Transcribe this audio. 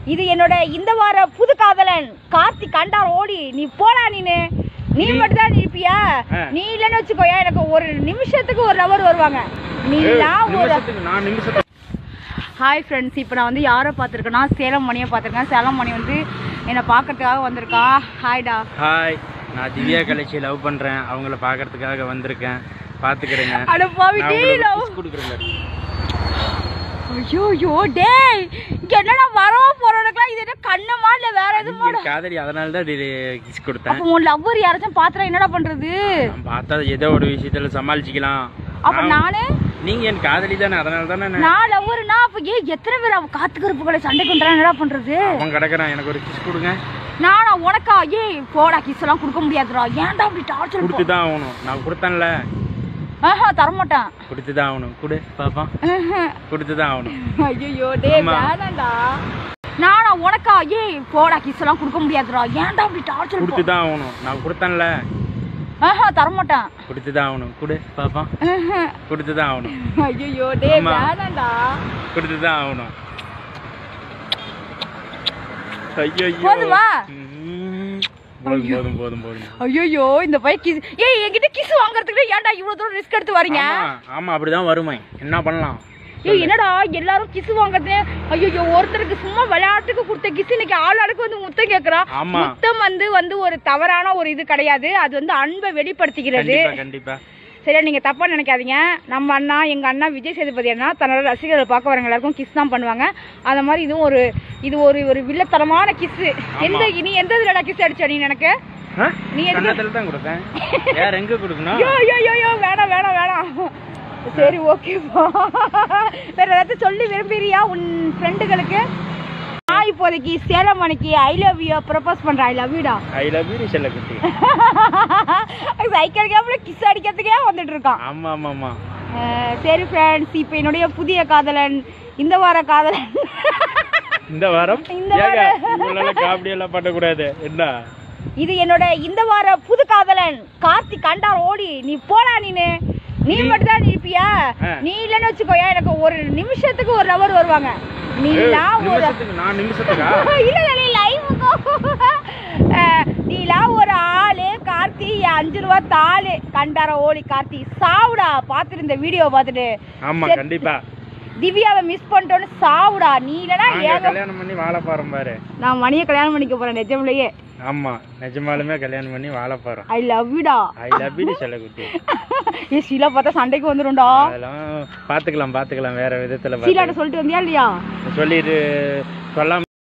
இது என்னோட இந்த வார புது காதலன் கார்த்தி கண்டார் ஓடி நீ போடா நீனு நீ மட்டும் தான் இருப்பியா ஆ. நீ இல்லைன்னு வச்சுக்கோயா எனக்கு ஒரு நிமிஷத்துக்கு ஒரு லவர் வருவாங்க நீ எல்லாம் ஒரு நிமிஷத்துக்கு நான் நிமிஷத்துக்கு ஹாய் ஃப்ரெண்ட்ஸ் இப்போ நான் வந்து யாரை பார்த்துருக்கேன்னா சேலம் மணியை பார்த்துருக்கேன் சேலம் மணி வந்து என்னை பார்க்கறதுக்காக வந்திருக்கா ஹாய்டா ஹாய் நான் திவ்யா கலைச்சி லவ் பண்றேன் அவங்கள பார்க்கறதுக்காக வந்திருக்கேன் பாத்துக்கிறேங்க அட பாவி நான் டேய் உங்களுக்கு love. kiss கொடுக்குறேங்க ஐயோ ஐயோ டேய் இங்க என்னடா வரவா போறவனுக்குலாம் இது என்ன கண்ணமா இல்ல வேற எதுவும் நீங்க காதலி அதனால தான் கிஸ் கொடுத்தேன் அப்ப உன் லவ்வர் யாராச்சும் பாத்துறா என்னடா பண்றது நான் பார்த்தா ஏதோ ஒரு விஷயத்துல சமாளிச்சுக்கலாம் அப்ப நான்- நானு நீங்க என் காதலி தானே அதனால தானே நான் நான் லவ்வர்னா அப்ப ஏன் எத்தனை பேர் அவ காத்து கருப்புகளை சண்டை கொண்டா என்னடா பண்றது அவன் கிடக்குறான் எனக்கு ஒரு கிஸ் கொடுங்க நானா உனக்கா ஏய் போடா கிஸ் எல்லாம் கொடுக்க முடியாதுடா ஏன்டா அப்படி டார்ச்சர் கொடுத்து தான் ஆகணும் நான் கொடுத்தேன்ல ஆஹா தரமாட்டேன் கொடுத்து தான் ஆகணும் கொடு பாப்பா கொடுத்து தான் ஆகணும் ஐயோ டேய் ஆமா. வேணாம்டா நானா உனக்கா ஏய் போடா கிஸ் எல்லாம் கொடுக்க முடியாதுடா ஏன்டா அப்படி டார்ச்சர் கொடுத்து தான் ஆகணும் நான் கொடுத்தேன்ல ஆஹா தரமாட்டேன் கொடுத்து தான் ஆகணும் கொடு பாப்பா கொடுத்து தான் ஆகணும் ஐயோ டேய் ஆமா. வேணாம்டா கொடுத்து தான் ஆகணும் ஐயோ போதுமா? போதும் போதும் போதும் போதும் ஐயோ இந்த பையன் கிஸ் ஏய் என்கிட்ட கிஸ் வாங்குறதுக்கு ஏன்டா இவ்வளவு தூரம் ரிஸ்க் எடுத்து வரீங்க ஆமா ஆமா அப்படிதான் வருமே என்ன பண்ணலாம் ஏய் என்னடா எல்லாரும் கிஸ் வாங்குறது ஐயோ ஒருத்தருக்கு சும்மா விளையாட்டுக்கு கொடுத்த கிஸ் இன்னைக்கு ஆள் ஆளுக்கு வந்து முத்தம் கேக்குறான் ஆமா முத்தம் வந்து வந்து ஒரு தவறான ஒரு இது கிடையாது அது வந்து அன்பை வெளிப்படுத்திக்கிறது கண்டிப்பா கண்டிப்பா சரியா நீங்க தப்பா நினைக்காதீங்க நம்ம அண்ணா எங்க அண்ணா விஜய் சேதுபதி அண்ணா தன்னோட ரசிகர்களை பார்க்க வரவங்க எல்லாருக்கும் கிஸ் தான் பண்ணுவாங்க அந்த மாதிரி இதுவும் ஒரு இது ஒரு ஒரு வில்லத்தனமான கிஸ் எந்த நீ எந்த இதுலடா கிஸ் அடிச்ச நீ எனக்கு ஆ? நீ எதுக்கு- கன்னத்துல தான் கொடுத்தேன் வேற எங்க கொடுக்கணும் ஐயோ ஐயோ ஐயோ, ஐயோ வேணாம் வேணாம் வேணாம் சரி ஓகேப்பா வேற ஏதாச்சும் சொல்லி விரும்புறியா உன் ஃப்ரெண்டுகளுக்கு நான் இப்போதைக்கு சேலம் மணிக்கு ஐ லவ் யூ ப்ரப்போஸ் பண்றேன் ஐ லவ் யூடா ஐ லவ் யூ செல்ல குட்டி சைக்கிள் கேப்ல கிஸ் அடிக்கிறதுக்கே வந்துட்டு இருக்கான் ஆமா ஆமா ஆமா அஹ் சரி ஃப்ரெண்ட்ஸ் இப்போ என்னுடைய புதிய காதலன் இந்த வார காதலன் இந்த வாரம் இந்த ஏங்க வாரம். இவ்வளவு காமெடி எல்லாம் பண்ணக்கூடாது என்ன இது என்னோட இந்த வார புது காதலன் கார்த்தி கண்டார் ஓடி நீ போடா நீனு நீ மட்டும் தான் இருப்பியா ஆ. நீ இல்லைன்னு வச்சுக்கோயா எனக்கு ஒரு நிமிஷத்துக்கு ஒரு லவர் வருவாங்க நீ ஏய், எல்லாம் ஒரு நிமிஷத்துக்கு நான் நிமிஷத்துக்கா இல்ல இல்ல நீ லைவுக்கோ நீலாம் ஒரு ஆளு கார்த்தி என் அஞ்சு ரூபா தாளு கண்டார ஓடி கார்த்தி சாவுடா பார்த்துட்டு இந்த வீடியோ பார்த்துட்டு ஆமா சரி. கண்டிப்பா திவ்யாவை மிஸ் பண்ணிட்டோன்னு சாவுடா நீ இல்லனா நாங்க ஏக கல்யாணம் பண்ணி வாழ போறோம் பாரு நான் மணியை கல்யாணம் பண்ணிக்க போறேன் நிஜம்லயே ஆமா நிஜமாலுமே கல்யாணம் பண்ணி வாழ போறோம் ஐ லவ் யூடா ஐ லவ் யூ செல்ல குட்டி ஏ ஷீலா பார்த்தா சண்டைக்கு வந்துரும்டா அதெல்லாம் பாத்துக்கலாம் பாத்துக்கலாம் வேற விதத்துல ஷீலாட்ட பாத்துக்கலாம். சொல்லிட்டு வந்தியா இல்லையா சொல்லிட்டு சொல்லாம